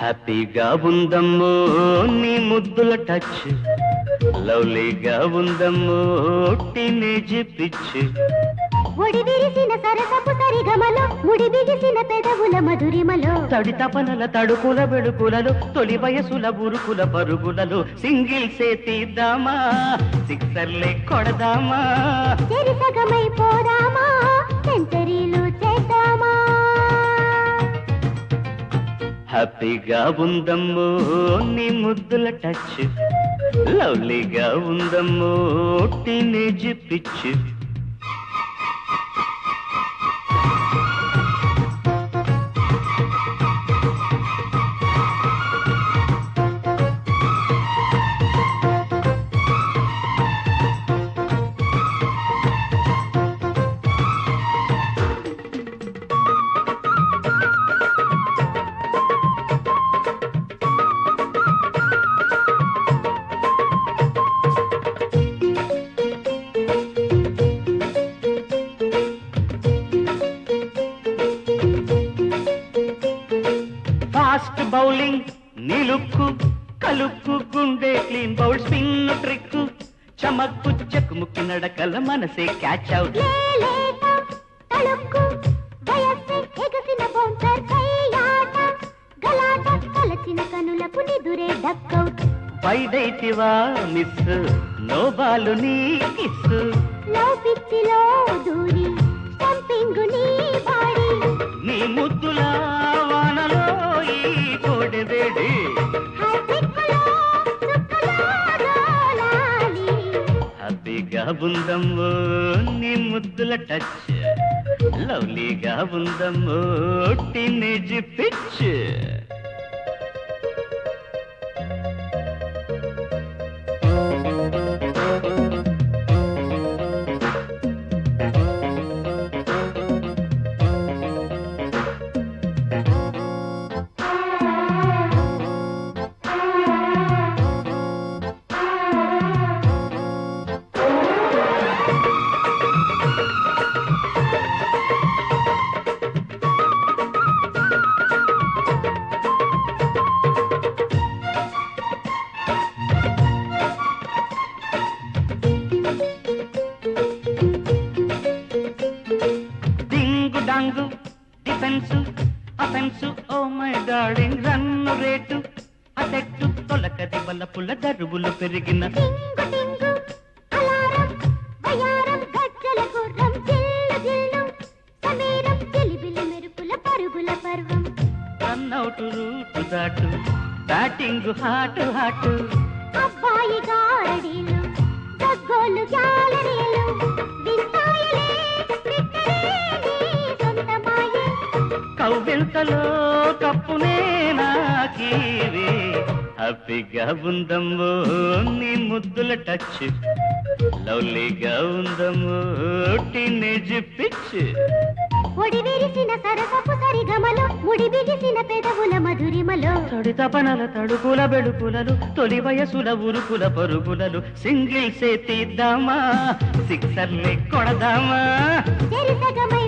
హ్యాపీగా ఉందమ్మో నీ ముద్దుల టచ్ లవ్లీగా ఉందమ్మో టీనేజ్ పిచ్ ఒడి విరిసిన సరసపు సరిగమలో ముడి బిగిసిన పెదవుల మధురిమలో తడి తపనల తడుకుల బెడుకులలో తొలి వయసుల ఉరుకుల పరుగులలో సింగిల్ సే తీద్దామా సిక్సర్లే కొడదామా చెరిసగమై పోదామా సెంచరీలు చేద్దామా హ్యాపీగా ఉందమ్మో నీ ముద్దుల టచ్ లవ్లీగా ఉందమ్మో టీనేజ్ పిచ్ ఫాస్ట్ బౌలింగ్ నిలుక్కు కలుక్కు గుండె క్లీన్ బౌల్ స్పిన్ ట్రిక్ చమక్కు చెక్కుముక్కి నడకల మనసే క్యాచ్ అవుట్ లేలేత తళుక్కు వయస్సే ఎగసిన బౌన్సర్ కయ్యాట గలాట కలచిన కనులకు నిదురే డక్కౌట్ వైడైతివా మిస్ నో బాలు నీ కిస్ లవ్ పిచ్చిలో దూరి స్టంపింగ్ నీ బాడీ నీ ముద్దుల వానలో ఈ కోడెవేడి హై పిక్కులో చుక్కలో రోలాలి హ్యాపీగా ఉందమ్మో నీ ముద్దుల టచ్ లవ్లీగా ఉందమ్మో టీనేజ్ పిచ్ డింగు డాంగు defence offence oh my darling run rate asset తొలకది వలపుల దరువులు పెరిగిన టింగు టింగు అలారం వయారం గజ్జల గుర్రం జిల్లు జిల్లు సమీరం కిలిబిలి మెరుపుల పరుగుల పర్వం రన్అవుట్ రూటు దాటు బ్యాటింగ్ హాటు హాటు అబ్బాయి గారడీలు గగ్గోలు గ్యాలరీలు విస్తాయలే విత్తరే నీ సొంతమాయే కవ్వింతలో కప్పునే నాకీవి హ్యాపీగా ఉందమ్మో నీ ముద్దుల టచ్ లవ్లీగా ఉందమ్మో టీనేజ్ పిచ్ ఒడి విరిసిన సరసపు సరిగమలో ముడి బిగిసిన పెదవుల మధురిమలో తడి తపనల తడుకుల బెడుకులలు తొలి వయసుల ఉరుకుల పరుగులలు సింగిల్ సే తీద్దామా సిక్సర్లే కొడదామా చెరిసగమై